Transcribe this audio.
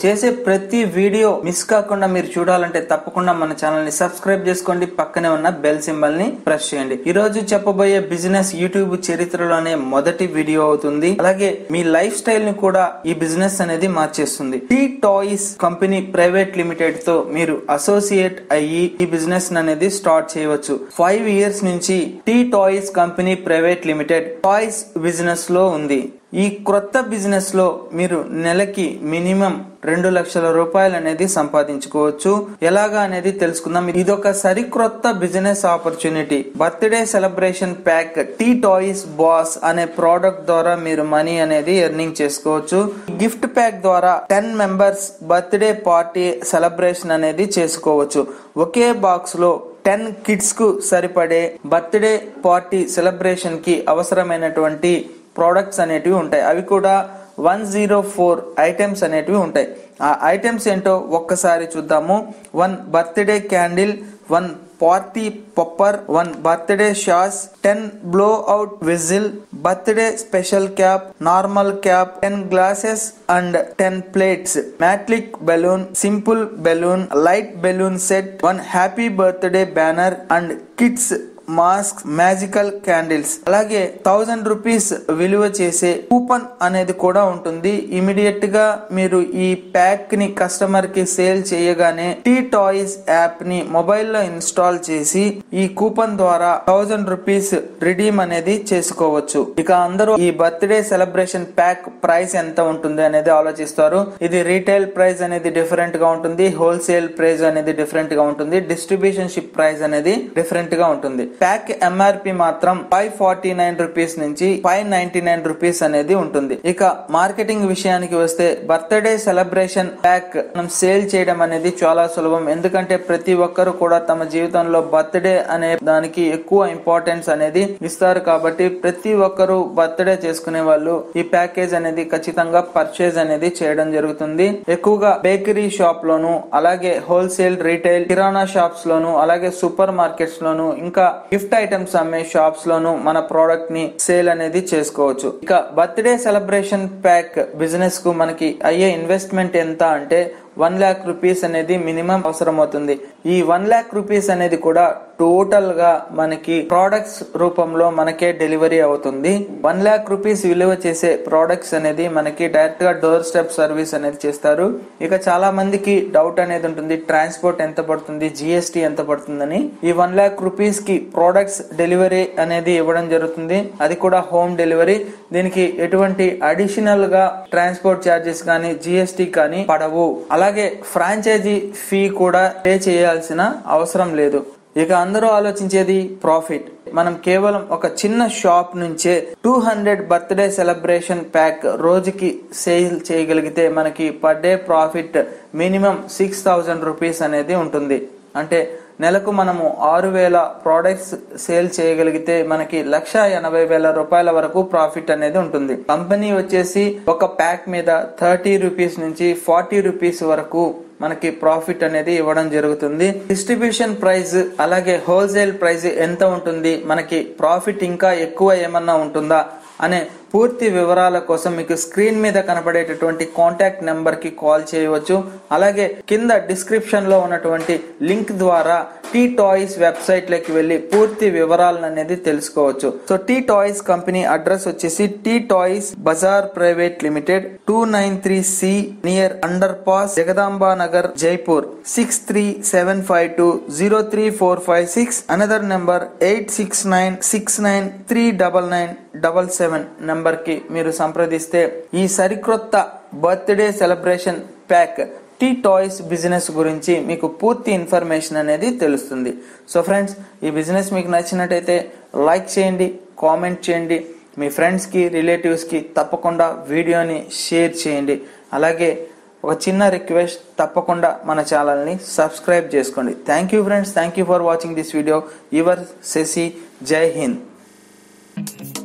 చేసే ప్రతి video miss కాకుండా మీరు చూడాలంటే తప్పకుండా మన ఛానల్ ని సబ్స్క్రైబ్ చేసుకోండి పక్కనే ఉన్న బెల్ సింబల్ ని ప్రెస్ చేయండి ఈ రోజు చెప్పబోయే బిజినెస్ యూట్యూబ్ చరిత్రలోనే మొదటి వీడియో అవుతుంది అలాగే మీ లైఫ్ స్టైల్ ని కూడా ఈ బిజినెస్ అనేది మార్చేస్తుంది T Toys company private limited తో మీరు అసోసియేట్ అయ్యి ఈ బిజినెస్ అనేది స్టార్ట్ చేయవచ్చు ఫైవ్ ఇయర్స్ నుంచి T Toys company private limited Toys business లో ఉంది ఈ క్రొత్త బిజినెస్ లో మీరు నెలకి మినిమం రెండు లక్షల రూపాయలు అనేది సంపాదించుకోవచ్చు ఎలాగా అనేది తెలుసుకుందాం ఇది ఒక సరిక్రొత్త business opportunity birthday celebration pack T Toys boss అనే ప్రోడక్ట్ ద్వారా మీరు మనీ అనేది ఎర్నింగ్ చేసుకోవచ్చు గిఫ్ట్ ప్యాక్ ద్వారా ten members birthday party celebration అనేది చేసుకోవచ్చు ఒకే బాక్స్ లో టెన్ కిడ్స్ కు సరిపడే బర్త్డే పార్టీ సెలబ్రేషన్ కి అవసరమైనటువంటి ప్రోడక్ట్స్ అనేటివి ఉంటాయి అవి కూడా వన్ జీరో ఫోర్ ఐటమ్స్ అనేటివి ఉంటాయి ఆ ఐటమ్స్ ఏంటో ఒక్కసారి చూద్దాము one birthday candle one party popper one birthday sash ten blow out whistle birthday special cap normal cap ten glasses and ten plates metallic balloon simple balloon light balloon set one happy birthday banner and kids mask magical candles అలాగే thousand rupees విలువ చేసే coupon అనేది కూడా ఉంటుంది immediate గా మీరు ఈ pack ని కస్టమర్ కి సేల్ చేయగానే టీ టాయ్స్ యాప్ ని మొబైల్ లో ఇన్స్టాల్ చేసి ఈ కూపన్ ద్వారా థౌజండ్ రూపీస్ రిడీమ్ అనేది చేసుకోవచ్చు ఇక అందరూ ఈ బర్త్డే సెలబ్రేషన్ ప్యాక్ ప్రైస్ ఎంత ఉంటుంది అనేది ఆలోచిస్తారు ఇది రీటైల్ ప్రైస్ అనేది డిఫరెంట్ గా ఉంటుంది హోల్సేల్ ప్రైస్ అనేది డిఫరెంట్ గా ఉంటుంది డిస్ట్రిబ్యూషన్ షిప్ ప్రైస్ అనేది డిఫరెంట్ గా ఉంటుంది ప్యాక్ ఎంఆర్పి మాత్రం ఫైవ్ ఫార్టీ నైన్ రూపీస్ నుంచి ఫైవ్ నైన్టీ నైన్ రూపీస్ అనేది ఉంటుంది ఇక మార్కెటింగ్ విషయానికి వస్తే బర్త్డే సెలబ్రేషన్ ప్యాక్ మనం సేల్ చేయడం అనేది చాలా సులభం ఎందుకంటే ప్రతి ఒక్కరు కూడా తమ జీవితంలో బర్త్డే అనే దానికి ఎక్కువ ఇంపార్టెన్స్ అనేది ఇస్తారు కాబట్టి ప్రతి ఒక్కరు బర్త్డే చేసుకునే వాళ్ళు ఈ ప్యాకేజ్ అనేది ఖచ్చితంగా పర్చేజ్ అనేది చేయడం జరుగుతుంది ఎక్కువగా బేకరీ షాప్ లోను అలాగే హోల్సేల్ రీటైల్ కిరాణా షాప్స్ లోను అలాగే సూపర్ మార్కెట్స్ లోను ఇంకా గిఫ్ట్ ఐటమ్స్ అమ్మే షాప్స్ లోను మన ప్రోడక్ట్ ని సేల్ అనేది చేసుకోవచ్చు ఇక బర్త్డే సెలబ్రేషన్ ప్యాక్ బిజినెస్ కు మనకి అయ్యే ఇన్వెస్ట్మెంట్ ఎంత అంటే వన్ ల్యాక్ రూపీస్ అనేది మినిమం అవసరం అవుతుంది ఈ వన్ ల్యాక్ రూపీస్ అనేది కూడా టోటల్ గా మనకి ప్రోడక్ట్స్ రూపంలో మనకే డెలివరీ అవుతుంది వన్ ల్యాక్ రూపీస్ విలువ చేసే ప్రోడక్ట్స్ అనేది మనకి డైరెక్ట్ గా డోర్ స్టెప్ సర్వీస్ అనేది చేస్తారు ఇక చాలా మందికి డౌట్ అనేది ఉంటుంది ట్రాన్స్పోర్ట్ ఎంత పడుతుంది జిఎస్టి ఎంత పడుతుందని ఈ వన్ ల్యాక్ రూపీస్ కి ప్రోడక్ట్స్ డెలివరీ అనేది ఇవ్వడం జరుగుతుంది అది కూడా హోమ్ డెలివరీ దీనికి ఎటువంటి అడిషనల్ గా ట్రాన్స్పోర్ట్ ఛార్జెస్ కానీ జిఎస్టి కానీ పడవు అలాగే ఫ్రాంచైజీ ఫీ కూడా పే చేయాల్సిన అవసరం లేదు ఇక అందరూ ఆలోచించేది ప్రాఫిట్ మనం కేవలం ఒక చిన్న షాప్ నుంచే two hundred birthday celebration pack రోజుకి సేల్ చేయగలిగితే మనకి per day profit minimum six thousand rupees అనేది ఉంటుంది అంటే నెలకు మనము ఆరు వేల ప్రోడక్ట్స్ సేల్ చేయగలిగితే మనకి లక్ష ఎనభై వేల రూపాయల వరకు ప్రాఫిట్ అనేది ఉంటుంది కంపెనీ వచ్చేసి ఒక ప్యాక్ మీద థర్టీ రూపీస్ నుంచి ఫార్టీ రూపీస్ వరకు మనకి ప్రాఫిట్ అనేది ఇవ్వడం జరుగుతుంది డిస్ట్రిబ్యూషన్ ప్రైస్ అలాగే హోల్సేల్ ప్రైస్ ఎంత ఉంటుంది మనకి ప్రాఫిట్ ఇంకా ఎక్కువ ఏమన్నా ఉంటుందా అనే పూర్తి వివరాల కోసం మీకు స్క్రీన్ మీద కనపడేటటువంటి కాంటాక్ట్ నెంబర్ కి కాల్ చేయవచ్చు అలాగే కింద డిస్క్రిప్షన్ లో ఉన్నటువంటి లింక్ ద్వారా టీ టాయ్స్ వెబ్సైట్ లోకి వెళ్లి పూర్తి వివరాలను అనేది తెలుసుకోవచ్చు so T Toys company address వచ్చేసి T Toys Bazaar private limited two nine three C near underpass Jagdamba Nagar Jaipur six three seven five two zero three four five six another number eight six nine six nine three double nine double seven number కి మీరు సంప్రదిస్తే ఈ సరికొత్త birthday celebration pack T Toys business గురించి మీకు పూర్తి information అనేది తెలుస్తుంది సో ఫ్రెండ్స్ ఈ బిజినెస్ మీకు నచ్చినట్టయితే లైక్ చేయండి కామెంట్ చేయండి మీ ఫ్రెండ్స్కి రిలేటివ్స్కి తప్పకుండా వీడియోని షేర్ చేయండి అలాగే ఒక చిన్న రిక్వెస్ట్ తప్పకుండా మన ఛానల్ని సబ్స్క్రైబ్ చేసుకోండి thank you friends thank you for watching this video your Shashi Jai Hind